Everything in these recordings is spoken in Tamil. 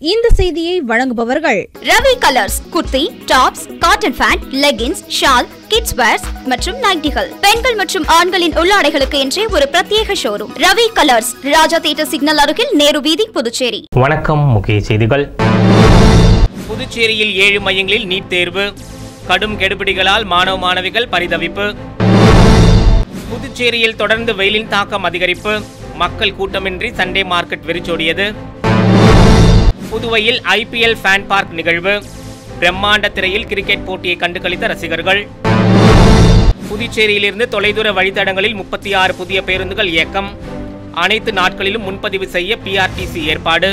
இந்த செய்தியை வழங்குபவர்கள் Ravi Colours kurti tops cotton pant leggings shawl kids wears மற்றும் நைட்டிகள் பெண்கள் மற்றும் ஆண்களின் உள்ளாடைகளுக்கு என்றே ஒரு பிரத்யேக showroom Ravi Colours Raja theatre signal அருகில் நேரு வீதி புதுச்சேரி வணக்கம் முக்கிய செய்திகள் புதுச்சேரியில் ஏழு மையங்களில் நீட் தேர்வு கடும் கெடுபிடிகளால் மாணவ மாணவிகள் பரிதவிப்பு புதுச்சேரியில் தொடர்ந்து வெயிலின் தாக்கம் அதிகரிப்பு மக்கள் கூட்டமின்றி சண்டே மார்க்கெட் வெறிச்சோடியது புதுவையில் ஐபிஎல் ஃபேன் பார்க் நிகழ்வு பிரம்மாண்ட திரையில் கிரிக்கெட் போட்டியை கண்டுகளித்த ரசிகர்கள் புதுச்சேரியிலிருந்து தொலைதூர வழித்தடங்களில் முப்பத்தி ஆறு புதிய பேருந்துகள் இயக்கம் அனைத்து நாட்களிலும் முன்பதிவு செய்ய பிஆர்டிசி ஏற்பாடு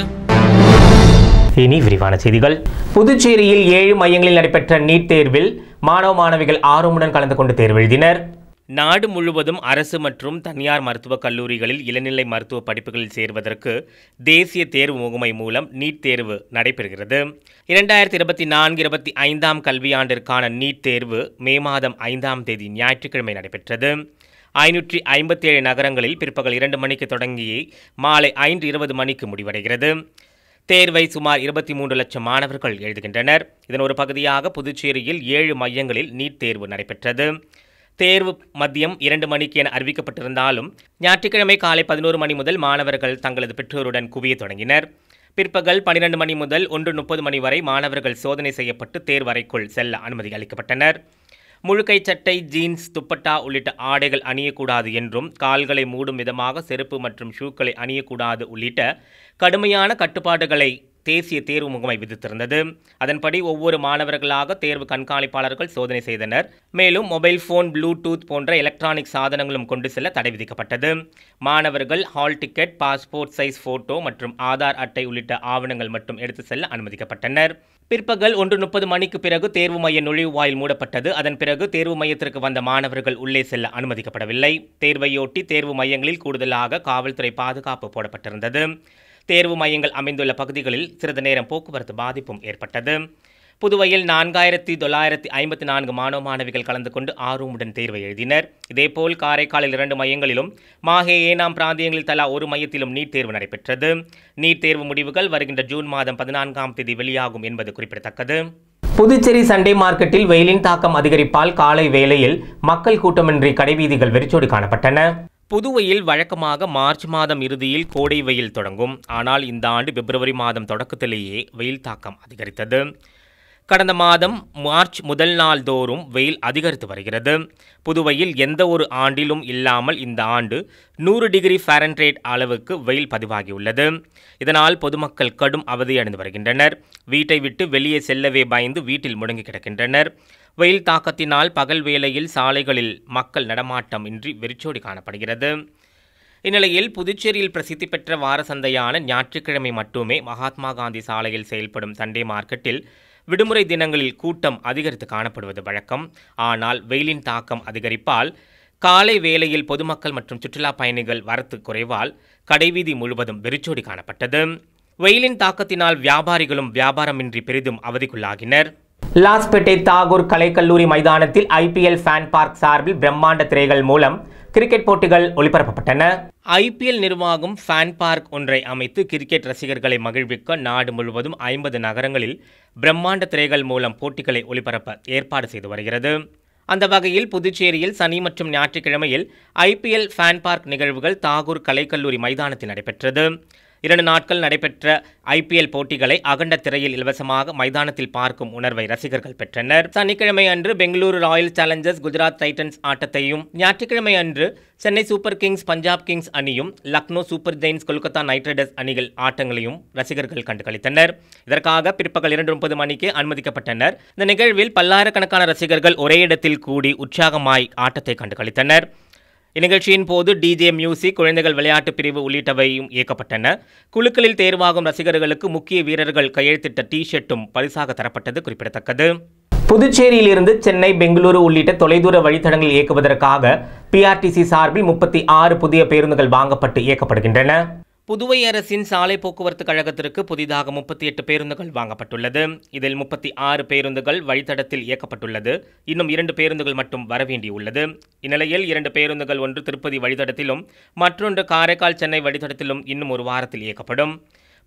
இனி விரிவான செய்திகள் புதுச்சேரியில் ஏழு மையங்களில் நடைபெற்ற நீட் தேர்வில் மாணவ மாணவிகள் ஆர்வமுடன் கலந்து கொண்டு தேர்வு எழுதினர் நாடு முழுவதும் அரசு மற்றும் தனியார் மருத்துவக் கல்லூரிகளில் இளநிலை மருத்துவ படிப்புகளில் சேர்வதற்கு தேசிய தேர்வு முகமை மூலம் நீட் தேர்வு நடைபெறுகிறது இரண்டாயிரத்தி இருபத்தி நான்கு இருபத்தி ஐந்தாம் கல்வியாண்டிற்கான நீட் தேர்வு மே மாதம் ஐந்தாம் தேதி ஞாயிற்றுக்கிழமை நடைபெற்றது ஐநூற்றி ஐம்பத்தி ஏழு நகரங்களில் பிற்பகல் இரண்டு மணிக்கு தொடங்கி மாலை ஐந்து இருபது மணிக்கு முடிவடைகிறது தேர்வை சுமார் இருபத்தி மூன்று லட்சம் மாணவர்கள் எழுதுகின்றனர் இதன் ஒரு பகுதியாக புதுச்சேரியில் ஏழு மையங்களில் நீட் தேர்வு நடைபெற்றது தேர்வு மதியம் இரண்டு மணிக்கு என அறிவிக்கப்பட்டிருந்தாலும் ஞாயிற்றுக்கிழமை காலை பதினோரு மணி முதல் மாணவர்கள் தங்களது பெற்றோருடன் குவியத் தொடங்கினர் பிற்பகல் பனிரெண்டு மணி முதல் ஒன்று முப்பது மணி வரை மாணவர்கள் சோதனை செய்யப்பட்டு தேர்வறைக்குள் செல்ல அனுமதி அளிக்கப்பட்டனர் முழுக்கை சட்டை ஜீன்ஸ் துப்பட்டா உள்ளிட்ட ஆடைகள் அணியக்கூடாது என்றும் கால்களை மூடும் விதமாக செருப்பு மற்றும் ஷூக்களை அணியக்கூடாது உள்ளிட்ட கடுமையான கட்டுப்பாடுகளை தேசிய தேர்வு முகமை விதித்திருந்தது அதன்படி ஒவ்வொரு மாணவர்களாக தேர்வு கண்காணிப்பாளர்கள் சோதனை செய்தனர் மேலும் மொபைல் போன் ப்ளூடூத் போன்ற எலக்ட்ரானிக் சாதனங்களும் கொண்டு செல்ல தடை விதிக்கப்பட்டது மாணவர்கள் hall ticket passport size photo மற்றும் ஆதார் அட்டை உள்ளிட்ட ஆவணங்கள் மட்டும் எடுத்து செல்ல அனுமதிக்கப்பட்டனர் பிற்பகல் ஒன்று முப்பது மணிக்கு பிறகு தேர்வு மைய நுழைவு வாயில் மூடப்பட்டது அதன் பிறகு தேர்வு மையத்திற்கு வந்த மாணவர்கள் உள்ளே செல்ல அனுமதிக்கப்படவில்லை தேர்வையொட்டி தேர்வு மையங்களில் கூடுதலாக காவல்துறை பாதுகாப்பு போடப்பட்டிருந்தது தேர்வு மையங்கள் அமைந்துள்ள பகுதிகளில் சிறிது நேரம் போக்குவரத்து பாதிப்பும் ஏற்பட்டது புதுவையில் நான்காயிரத்தி தொள்ளாயிரத்தி ஐம்பத்தி நான்கு மாணவ மாணவிகள் கலந்து கொண்டு ஆர்வமுடன் தேர்வை எழுதினர் இதேபோல் காரைக்காலில் இரண்டு மையங்களிலும் மாஹே ஏனாம் பிராந்தியங்களில் தலா ஒரு மையத்திலும் நீட் தேர்வு நடைபெற்றது நீட் தேர்வு முடிவுகள் வருகின்ற ஜூன் மாதம் பதினான்காம் தேதி வெளியாகும் என்பது குறிப்பிடத்தக்கது புதுச்சேரி சண்டே மார்க்கெட்டில் வெயிலின் தாக்கம் அதிகரிப்பால் காலை வேளையில் மக்கள் கூட்டமின்றி கடைவீதிகள் வெறிச்சோடி காணப்பட்டன புதுவையில் வழக்கமாக மார்ச் மாதம் இறுதியில் கோடை வெயில் தொடங்கும் ஆனால் இந்த ஆண்டு பிப்ரவரி மாதம் தொடக்கத்திலேயே வெயில் தாக்கம் அதிகரித்தது கடந்த மாதம் மார்ச் முதல் நாள் தோறும் வெயில் அதிகரித்து வருகிறது புதுவையில் எந்த ஒரு ஆண்டிலும் இல்லாமல் இந்த ஆண்டு நூறு டிகிரி ஃபாரன்ஹைட் அளவுக்கு வெயில் பதிவாகியுள்ளது இதனால் பொதுமக்கள் கடும் அவதியடைந்து வருகின்றனர் வீட்டை விட்டு வெளியே செல்லவே பயந்து வீட்டில் முடங்கி கிடக்கின்றனர் வெயில் தாக்கத்தினால் பகல் வேளையில் சாலைகளில் மக்கள் நடமாட்டம் இன்றி வெறிச்சோடி காணப்படுகிறது இந்நிலையில் புதுச்சேரியில் பிரசித்தி பெற்ற வார சந்தையான ஞாயிற்றுக்கிழமை மட்டுமே மகாத்மா காந்தி சாலையில் செயல்படும் சண்டே மார்க்கெட்டில் விடுமுறை தினங்களில் கூட்டம் அதிகரித்து காணப்படுவது வழக்கம் ஆனால் வெயிலின் தாக்கம் அதிகரிப்பால் காலை வேளையில் பொதுமக்கள் மற்றும் சுற்றுலா பயணிகள் வரத்து குறைவால் கடைவீதி முழுவதும் வெறிச்சோடி காணப்பட்டது வெயிலின் தாக்கத்தினால் வியாபாரிகளும் வியாபாரமின்றி பெரிதும் அவதிக்குள்ளாகினர் லாஸ்பேட்டை தாகூர் கலைக்கல்லூரி மைதானத்தில் ஐபிஎல் ஃபேன் பார்க் சார்பில் பிரம்மாண்ட திரைகள் மூலம் கிரிக்கெட் போட்டிகள் ஒளிபரப்பப்பட்டன ஐபிஎல் நிர்வாகம் ஃபேன் பார்க் ஒன்றை அமைத்து கிரிக்கெட் ரசிகர்களை மகிழ்விக்க நாடு முழுவதும் ஐம்பது நகரங்களில் பிரம்மாண்ட திரைகள் மூலம் போட்டிகளை ஒளிபரப்ப ஏற்பாடு செய்து வருகிறது அந்த வகையில் புதுச்சேரியில் சனி மற்றும் ஞாயிற்றுக்கிழமையில் ஐபிஎல் ஃபேன் பார்க் நிகழ்வுகள் தாகூர் கலைக்கல்லூரி மைதானத்தில் நடைபெற்றது இரண்டு நாட்கள் நடைபெற்ற ஐபிஎல் போட்டிகளை அகண்ட திரையில் இலவசமாக மைதானத்தில் பார்க்கும் உணர்வை ரசிகர்கள் பெற்றனர் சனிக்கிழமை அன்று Bengaluru Royal Challengers Gujarat Titans ஆட்டத்தையும் ஞாயிற்றுக்கிழமை அன்று Chennai Super Kings Punjab Kings அணியும் Lucknow Super Giants Kolkata Knight Riders அணிகள் ஆட்டங்களையும் ரசிகர்கள் கண்டுகளித்தனர் இதற்காக பிற்பகல் இரண்டு முப்பது மணிக்கு அனுமதிக்கப்பட்டனர் இந்த நிகழ்வில் பல்லாயிரக்கணக்கான ரசிகர்கள் ஒரே இடத்தில் கூடி உற்சாகமாய் ஆட்டத்தை கண்டுகளித்தனர் இந்நிகழ்ச்சியின் போது டிஜே மியூசிக் குழந்தைகள் விளையாட்டு பிரிவு உள்ளிட்டவையும் இயக்கப்பட்டன குழுக்களில் தேர்வாகும் ரசிகர்களுக்கு முக்கிய வீரர்கள் கையெழுத்திட்ட டி ஷர்ட்டும் பரிசாக தரப்பட்டது குறிப்பிடத்தக்கது புதுச்சேரியிலிருந்து சென்னை பெங்களூரு உள்ளிட்ட தொலைதூர வழித்தடங்கள் இயக்குவதற்காக பிஆர்டிசி சார்பில் முப்பத்தி ஆறு புதிய பேருந்துகள் வாங்கப்பட்டு இயக்கப்படுகின்றன புதுவை அரசின் சாலை போக்குவரத்து கழகத்திற்கு புதிதாக முப்பத்தி எட்டு பேருந்துகள் வாங்கப்பட்டுள்ளது இதில் முப்பத்தி ஆறு பேருந்துகள் வழித்தடத்தில் இயக்கப்பட்டுள்ளது இன்னும் இரண்டு பேருந்துகள் மட்டும் வரவேண்டியுள்ளது இந்நிலையில் இரண்டு பேருந்துகள் ஒன்று திருப்பதி வழித்தடத்திலும் மற்றொன்று காரைக்கால் சென்னை வழித்தடத்திலும் இன்னும் ஒரு வாரத்தில் இயக்கப்படும்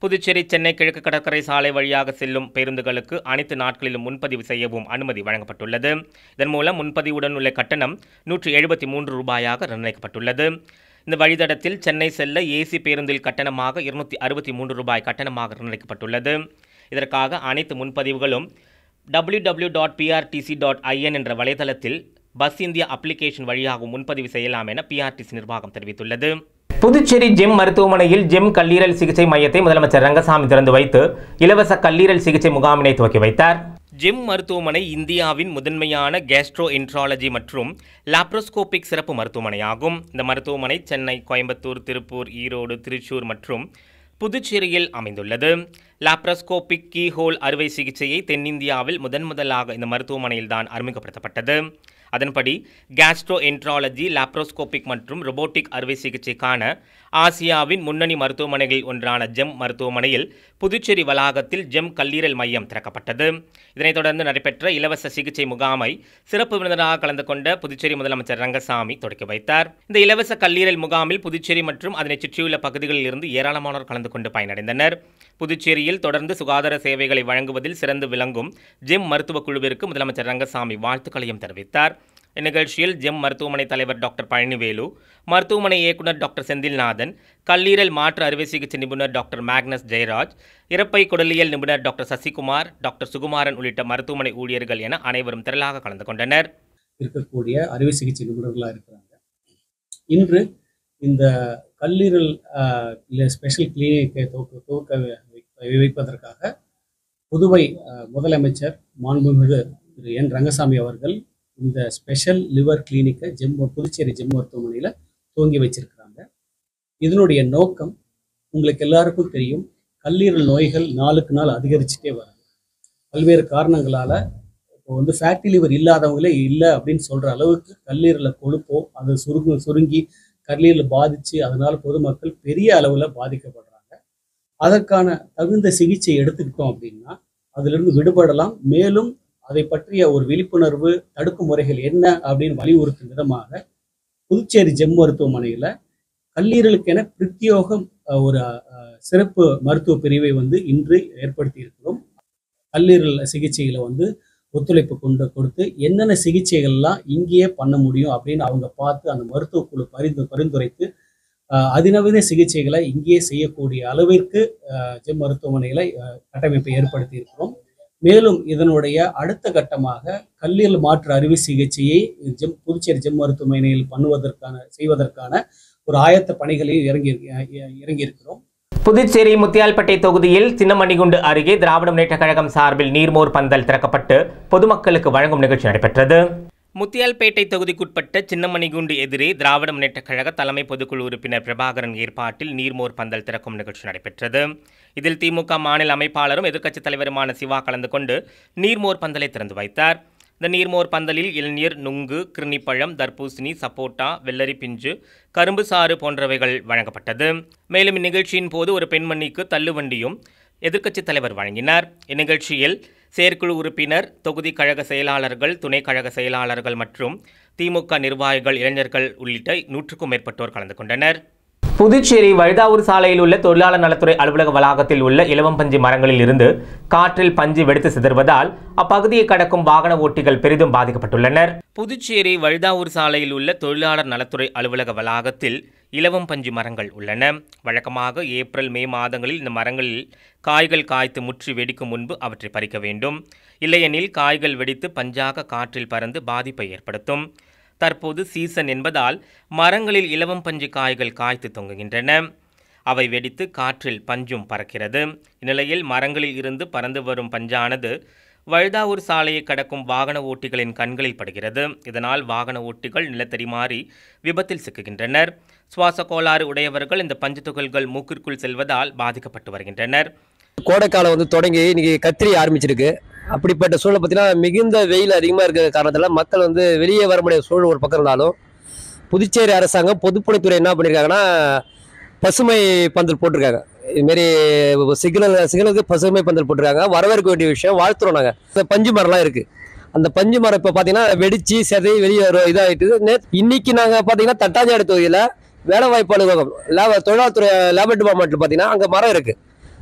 புதுச்சேரி சென்னை கிழக்கு கடற்கரை சாலை வழியாக செல்லும் பேருந்துகளுக்கு அனைத்து நாட்களிலும் முன்பதிவு செய்யவும் அனுமதி வழங்கப்பட்டுள்ளது இதன் மூலம் முன்பதிவுடன் உள்ள கட்டணம் நூற்றி எழுபத்தி மூன்று ரூபாயாக நிர்ணயிக்கப்பட்டுள்ளது இந்த வழித்தடத்தில் சென்னை செல்ல ஏசி பேருந்தில் கட்டணமாக இருநூத்தி அறுபத்தி மூன்று ரூபாய் கட்டணமாக நிர்ணயிக்கப்பட்டுள்ளது இதற்காக அனைத்து முன்பதிவுகளும் www.prtc.in dot PRTC dot IN என்ற வலைதளத்தில் பஸ் இந்தியா அப்ளிகேஷன் வழியாக முன்பதிவு செய்யலாம் என பிஆர்டிசி நிர்வாகம் தெரிவித்துள்ளது புதுச்சேரி ஜெம் மருத்துவமனையில் ஜெம் கல்லீரல் சிகிச்சை மையத்தை முதலமைச்சர் ரங்கசாமி திறந்து வைத்து இலவச கல்லீரல் சிகிச்சை முகாமினை துவக்கி வைத்தார் ஜெம் மருத்துவமனை இந்தியாவின் முதன்மையான கேஸ்ட்ரோ என்ட்ராலஜி மற்றும் லாப்ரோஸ்கோபிக் சிறப்பு மருத்துவமனையாகும் இந்த மருத்துவமனை சென்னை கோயம்புத்தூர் திருப்பூர் ஈரோடு திருச்சூர் மற்றும் புதுச்சேரியில் அமைந்துள்ளது லாப்ரோஸ்கோபிக் கீஹோல் அறுவை சிகிச்சையை தென்னிந்தியாவில் முதன் முதலாக இந்த மருத்துவமனையில் தான் அறிமுகப்படுத்தப்பட்டது அதன்படி கேஸ்ட்ரோ என்ட்ராலஜி லாப்ரோஸ்கோபிக் மற்றும் robotic அறுவை சிகிச்சைக்கான ஆசியாவின் முன்னணி மருத்துவமனைகளில் ஒன்றான ஜெம் மருத்துவமனையில் புதுச்சேரி வளாகத்தில் ஜெம் கல்லீரல் மையம் திறக்கப்பட்டது இதனைத் தொடர்ந்து நடைபெற்ற இலவச சிகிச்சை முகாமை சிறப்பு விருந்தினராக கலந்து கொண்ட புதுச்சேரி முதலமைச்சர் ரங்கசாமி தொடக்கி வைத்தார் இந்த இலவச கல்லீரல் முகாமில் புதுச்சேரி மற்றும் அதனைச் சுற்றியுள்ள பகுதிகளில் இருந்து ஏராளமானோர் கலந்து கொண்டு பயனடைந்தனர் புதுச்சேரியில் தொடர்ந்து சுகாதார சேவைகளை வழங்குவதில் சிறந்து விளங்கும் ஜெம் மருத்துவக் குழுவிற்கு முதலமைச்சர் ரங்கசாமி வாழ்த்துக்களையும் தெரிவித்தார் இந்நிகழ்ச்சியில் ஜெம் மருத்துவமனை தலைவர் டாக்டர் பழனிவேலு மருத்துவமனை இயக்குனர் டாக்டர் செந்தில்நாதன் கல்லீரல் மாற்று அறுவை சிகிச்சை நிபுணர் டாக்டர் மேக்னஸ் ஜெயராஜ் இறப்பை குடலியல் நிபுணர் டாக்டர் சசிகுமார் டாக்டர் சுகுமாரன் உள்ளிட்ட மருத்துவமனை ஊழியர்கள் என அனைவரும் திரளாக கலந்து கொண்டனர் இருக்கக்கூடிய அறுவை சிகிச்சை நிபுணர்களாக இருக்கிறாங்க இன்று இந்த கல்லீரல் ஸ்பெஷல் கிளினிக்கை துவக்க துவக்க வை- வைப்பதற்காக புதுவை அஹ், முதலமைச்சர் மாண்புமிகு திரு என் ரங்கசாமி அவர்கள் இந்த ஸ்பெஷல் லிவர் கிளினிக்கை ஜெம் புதுச்சேரி ஜெம் மருத்துவமனையில் துவங்கி வச்சிருக்கிறாங்க இதனுடைய நோக்கம் உங்களுக்கு எல்லாருக்கும் தெரியும் கல்லீரல் நோய்கள் நாளுக்கு நாள் அதிகரிச்சுட்டே வருது பல்வேறு காரணங்களால இப்போ வந்து ஃபேட்டி லிவர் இல்லாதவங்களே இல்லை அப்படின்னு சொல்ற அளவுக்கு கல்லீரல கொழுப்போ அது சுருங்கு சுருங்கி கல்லீரல் பாதிச்சு அதனால பொதுமக்கள் பெரிய அளவில் பாதிக்கப்படுறாங்க அதற்கான தகுந்த சிகிச்சை எடுத்துக்கிட்டோம் அப்படின்னா அதிலிருந்து விடுபடலாம் மேலும் அதை பற்றிய ஒரு விழிப்புணர்வு தடுப்பு முறைகள் என்ன அப்படின்னு வலியுறுத்தும் விதமாக புதுச்சேரி ஜெம் மருத்துவமனையில் கல்லீரலுக்கென பிரத்யோகம் அஹ், ஒரு அஹ், சிறப்பு மருத்துவ பிரிவை வந்து இன்று ஏற்படுத்தி இருக்கிறோம் கல்லீரல் சிகிச்சைகளை வந்து ஒத்துழைப்பு கொண்டு கொடுத்து என்னென்ன சிகிச்சைகள்லாம் இங்கேயே பண்ண முடியும் அப்படின்னு அவங்க பார்த்து அந்த மருத்துவ குழு பரிந்து பரிந்துரைத்து அஹ், அதிநவீன சிகிச்சைகளை இங்கேயே செய்யக்கூடிய அளவிற்கு அஹ், ஜெம் மருத்துவமனைகளை அஹ், கட்டமைப்பை ஏற்படுத்தி இருக்கிறோம் மேலும் இதனுடைய அடுத்த கட்டமாக கல்லீரல் மாற்று அறுவை சிகிச்சையை ஜெம் புதுச்சேரி ஜெம் மருத்துவமனையில் பண்ணுவதற்கான செய்வதற்கான ஒரு ஆயத்த பணிகளையும் இறங்கி இறங்கி இருக்கிறோம் புதுச்சேரி முத்தியால்பேட்டை தொகுதியில் சின்னமணிகுண்டு அருகே திராவிட முன்னேற்றக் கழகம் சார்பில் நீர்மோர் பந்தல் திறக்கப்பட்டு பொதுமக்களுக்கு வழங்கும் நிகழ்ச்சி நடைபெற்றது முத்தியால்பேட்டை தொகுதிக்குட்பட்ட சின்னமணிகுண்டு எதிரே திராவிட முன்னேற்றக் கழக தலைமை பொதுக்குழு உறுப்பினர் பிரபாகரன் ஏற்பாட்டில் நீர்மோர் பந்தல் திறக்கும் நிகழ்ச்சி நடைபெற்றது இதில் திமுக மாநில அமைப்பாளரும் எதிர்க்கட்சித் தலைவருமான சிவா கலந்து கொண்டு நீர்மோர் பந்தலை திறந்து வைத்தார் இந்த நீர்மோர் பந்தலில் இளநீர் நுங்கு கிருணிப்பழம் தர்பூசணி சப்போட்டா வெள்ளரி பிஞ்சு கரும்பு சாறு போன்றவைகள் வழங்கப்பட்டது மேலும் இந்நிகழ்ச்சியின் போது ஒரு பெண்மணிக்கு தள்ளுவண்டியும் எதிர்க்கட்சித் தலைவர் வழங்கினார் இந்நிகழ்ச்சியில் செயற்குழு உறுப்பினர் தொகுதி கழக செயலாளர்கள் துணை கழக செயலாளர்கள் மற்றும் திமுக நிர்வாகிகள் இளைஞர்கள் உள்ளிட்ட நூற்றுக்கும் மேற்பட்டோர் கலந்து கொண்டனர் புதுச்சேரி வழுதாவூர் சாலையில் உள்ள தொழிலாளர் நலத்துறை அலுவலக வளாகத்தில் உள்ள இலவம்பஞ்சு மரங்களில் இருந்து காற்றில் பஞ்சு வெடித்து சிதறுவதால் அப்பகுதியை கடக்கும் வாகன ஓட்டிகள் பெரிதும் பாதிக்கப்பட்டுள்ளனர் புதுச்சேரி வழுதாவூர் சாலையில் உள்ள தொழிலாளர் நலத்துறை அலுவலக வளாகத்தில் இலவம் பஞ்சு மரங்கள் உள்ளன வழக்கமாக ஏப்ரல் மே மாதங்களில் இந்த மரங்களில் காய்கள் காய்த்து முற்றி வெடிக்கும் முன்பு அவற்றை பறிக்க வேண்டும் இல்லையெனில் காய்கள் வெடித்து பஞ்சாக காற்றில் பறந்து பாதிப்பை ஏற்படுத்தும் தற்போது சீசன் என்பதால் மரங்களில் இலவம் பஞ்சு காய்கள் காய்த்து தொங்குகின்றன அவை வெடித்து காற்றில் பஞ்சும் பறக்கிறது இந்நிலையில் மரங்களில் இருந்து பறந்து வரும் பஞ்சானது வழுதாவூர் சாலையை கடக்கும் வாகன ஓட்டிகளின் கண்களில் படுகிறது இதனால் வாகன ஓட்டிகள் நிலத்தடி மாறி விபத்தில் சிக்குகின்றனர் சுவாச கோளாறு உடையவர்கள் இந்த பஞ்சு துகள்கள் மூக்கிற்குள் செல்வதால் பாதிக்கப்பட்டு வருகின்றனர் கோடைக்காலம் வந்து தொடங்கி இன்னைக்கு கத்திரி ஆரம்பிச்சிருக்கு அப்படிப்பட்ட சூழலை பார்த்தீங்கன்னா மிகுந்த வெயில் அதிகமாக இருக்கிற காரணத்தால் மக்கள் வந்து வெளியே வர முடியாத சூழல் ஒரு பக்கம் இருந்தாலும் புதுச்சேரி அரசாங்கம் பொதுப்பணித்துறை என்ன பண்ணியிருக்காங்கன்னா பசுமை பந்தல் போட்டிருக்காங்க இதுமாரி சிக்னல் சிக்னலுக்கு பசுமை பந்தல் போட்டிருக்காங்க வரவேற்க வேண்டிய விஷயம் வாழ்த்துறோம் நாங்கள் இந்த பஞ்சு மரம்லாம் இருக்குது அந்த பஞ்சு மரம் இப்போ பார்த்தீங்கன்னா வெடிச்சு செதை வெளியே வரும் இதாகிட்டு நே இன்னைக்கு நாங்கள் பார்த்தீங்கன்னா தட்டாஞ்சாடி தொகுதியில் வேலை வாய்ப்பு அலுவலகம் லேப தொழிலாளர் துறை லேபர் டிபார்ட்மெண்ட்டில் பார்த்தீங்கன்னா அங்கே மரம் இருக்குது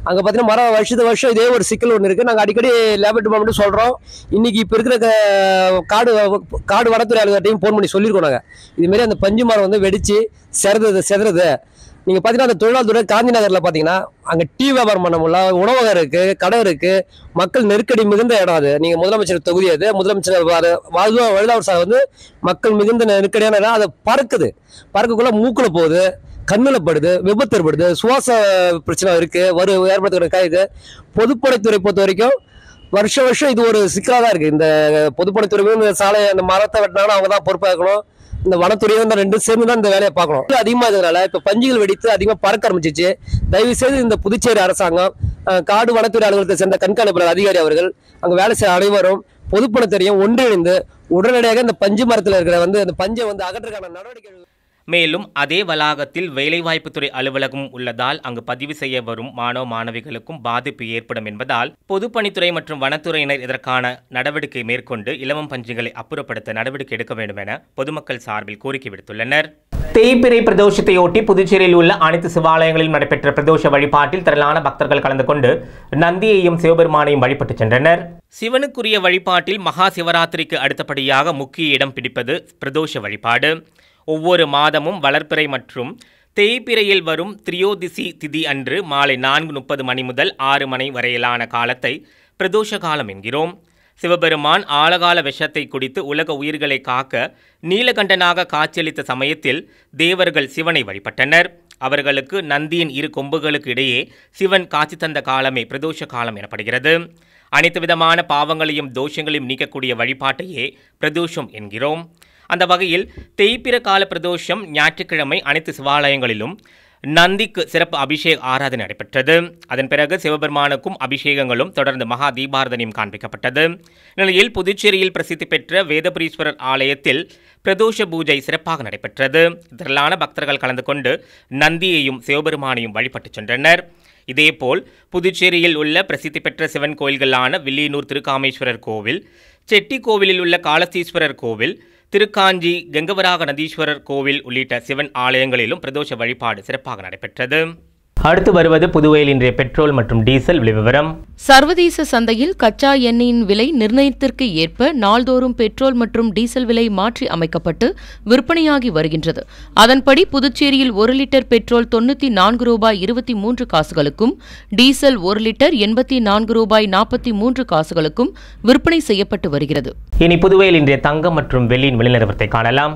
அங்கே பார்த்தீங்கன்னா மரம் வருஷத்து வருஷம் இதே ஒரு சிக்கல் ஒன்று இருக்குது நாங்கள் அடிக்கடி லேபர் டிபார்ட்மெண்ட் சொல்கிறோம் இன்னைக்கு இப்போ இருக்கிற க- காடு காடு வனத்துறை அலுவலர்கிட்டையும் ஃபோன் பண்ணி சொல்லியிருக்கோம் நாங்கள் இதுமாரி அந்த பஞ்சு மரம் வந்து வெடிச்சு செதறது செதறது நீங்கள் பார்த்தீங்கன்னா அந்த தொழிலாளர் துறை காந்தி நகரில் பார்த்தீங்கன்னா அங்கே டீ வியாபாரம் பண்ண முடியல உணவகம் இருக்குது கடை இருக்குது மக்கள் நெருக்கடி மிகுந்த இடம் அது நீங்கள் முதலமைச்சர் தொகுதி அது முதலமைச்சர் வாரு- வாழ்வா வழுதாவர் சார் வந்து மக்கள் மிகுந்த நெருக்கடியான இடம் அது பறக்குது பறக்கக்குள்ள மூக்கில் போகுது கண்ணில் படுது விபத்து ஏற்படுது சுவாச பிரச்சனை இருக்கு வரு ஏற்படுத்துகிற காயுது பொதுப்படைத்துறை பொறுத்த வரைக்கும் வருஷம் வருஷம் இது ஒரு சிக்கலாக தான் இருக்கு இந்த பொதுப்படைத்துறையும் இந்த சாலை அந்த மரத்தை வெட்டினாலும் அவங்க தான் பொறுப்பாக இருக்கணும் இந்த வனத்துறையும் இந்த ரெண்டும் சேர்ந்து தான் இந்த வேலையை பார்க்கணும் இது அதிகமாக இருக்கிறதுனால இப்போ பஞ்சுகள் வெடித்து அதிகமாக பறக்க ஆரம்பிச்சிச்சு தயவு செய்து இந்த புதுச்சேரி அரசாங்கம் அஹ், காடு வனத்துறை அலுவலகத்தை சேர்ந்த கண்காணிப்பாளர் அதிகாரி அவர்கள் அங்கே வேலை செய்ய அனைவரும் பொதுப்பணித்துறையும் ஒன்றிணைந்து உடனடியாக இந்த பஞ்சு மரத்தில் இருக்கிற வந்து அந்த பஞ்சை வந்து அகற்றுக்கான நடவடிக்கை மேலும் அதே வளாகத்தில் வேலைவாய்ப்புத்துறை அலுவலகம் உள்ளதால் அங்கு பதிவு செய்ய வரும் மாணவ மாணவிகளுக்கும் பாதிப்பு ஏற்படும் என்பதால் பொதுப்பணித்துறை மற்றும் வனத்துறையினர் இதற்கான நடவடிக்கை மேற்கொண்டு இலவம் பஞ்சுகளை அப்புறப்படுத்த நடவடிக்கை எடுக்க வேண்டும் என பொதுமக்கள் சார்பில் கோரிக்கை விடுத்துள்ளனர் தேய்பிறை பிரதோஷத்தையொட்டி புதுச்சேரியில் உள்ள அனைத்து சிவாலயங்களிலும் நடைபெற்ற பிரதோஷ வழிபாட்டில் திரளான பக்தர்கள் கலந்து கொண்டு நந்தியையும் சிவபெருமானையும் வழிபட்டு சென்றனர் சிவனுக்குரிய வழிபாட்டில் மகா சிவராத்திரிக்கு அடுத்தபடியாக முக்கிய இடம் பிடிப்பது பிரதோஷ வழிபாடு ஒவ்வொரு மாதமும் வளர்ப்பிறை மற்றும் தேய்பிறையில் வரும் திரியோதிசி திதி அன்று மாலை நான்கு முப்பது மணி முதல் ஆறு மணி வரையிலான காலத்தை பிரதோஷ காலம் என்கிறோம் சிவபெருமான் ஆழகால விஷத்தை குடித்து உலக உயிர்களை காக்க நீலகண்டனாக காட்சியளித்த சமயத்தில் தேவர்கள் சிவனை வழிபட்டனர் அவர்களுக்கு நந்தியின் இரு கொம்புகளுக்கு இடையே சிவன் காட்சி தந்த காலமே பிரதோஷ காலம் எனப்படுகிறது அனைத்து விதமான பாவங்களையும் தோஷங்களையும் நீக்கக்கூடிய வழிபாட்டையே பிரதோஷம் என்கிறோம் அந்த வகையில் தேய்பிற கால பிரதோஷம் ஞாயிற்றுக்கிழமை அனைத்து சிவாலயங்களிலும் நந்திக்கு சிறப்பு அபிஷேக ஆராதனை நடைபெற்றது அதன் பிறகு சிவபெருமானுக்கும் அபிஷேகங்களும் தொடர்ந்து மகா தீபாரதனையும் காண்பிக்கப்பட்டது இந்நிலையில் புதுச்சேரியில் பிரசித்தி பெற்ற வேதபுரீஸ்வரர் ஆலயத்தில் பிரதோஷ பூஜை சிறப்பாக நடைபெற்றது திரளான பக்தர்கள் கலந்து கொண்டு நந்தியையும் சிவபெருமானையும் வழிபட்டு சென்றனர் இதேபோல் புதுச்சேரியில் உள்ள பிரசித்தி பெற்ற சிவன் கோயில்களான வில்லியனூர் திருக்காமேஸ்வரர் கோவில் செட்டி கோவிலில் உள்ள காலத்தீஸ்வரர் கோவில் திருக்காஞ்சி கங்கவராக நதீஸ்வரர் கோவில் உள்ளிட்ட சிவன் ஆலயங்களிலும் பிரதோஷ வழிபாடு சிறப்பாக நடைபெற்றது அடுத்து வருவது புதுவையில் இன்றைய பெட்ரோல் மற்றும் டீசல் விலை விவரம் சர்வதேச சந்தையில் கச்சா எண்ணெயின் விலை நிர்ணயத்திற்கு ஏற்ப நாள்தோறும் பெட்ரோல் மற்றும் டீசல் விலை மாற்றி அமைக்கப்பட்டு விற்பனையாகி வருகின்றது அதன்படி புதுச்சேரியில் ஒரு லிட்டர் பெட்ரோல் தொண்ணூற்றி நான்கு ரூபாய் இருபத்தி மூன்று காசுகளுக்கும் டீசல் ஒரு லிட்டர் எண்பத்தி நான்கு ரூபாய் நாற்பத்தி மூன்று காசுகளுக்கும் விற்பனை செய்யப்பட்டு வருகிறது இனி புதுவையில் இன்றைய தங்கம் மற்றும் வெள்ளியின் விலை நிலவரத்தை காணலாம்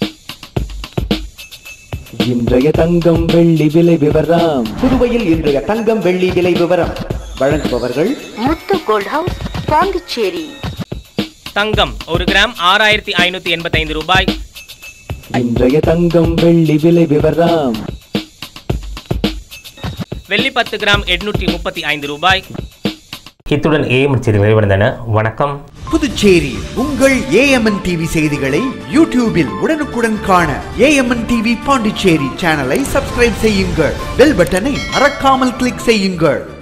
இன்றைய தங்கம் வெள்ளி விலை விவரம் புதுவையில் இன்றைய தங்கம் வெள்ளி விலை விவரம் வழங்குபவர்கள் முத்து கோல்ட் ஹவுஸ் பாண்டிச்சேரி தங்கம் ஒரு கிராம் ஆறாயிரத்தி ஐநூற்றி எண்பத்தைந்து ரூபாய் இன்றைய தங்கம் வெள்ளி விலை விவரம் வெள்ளி பத்து கிராம் எட்நூற்றி முப்பத்தி ஐந்து ரூபாய் இத்துடன் ஏஎம் செய்திகள் நிறைவடைந்தன வணக்கம் புதுச்சேரி உங்கள் ஏஎம்என் டிவி செய்திகளை யூடியூபில் உடனுக்குடன் காண ஏஎம்என் டிவி பாண்டிச்சேரி சேனலை சப்ஸ்கிரைப் செய்யுங்கள் பெல் பட்டனை மறக்காமல் கிளிக் செய்யுங்கள்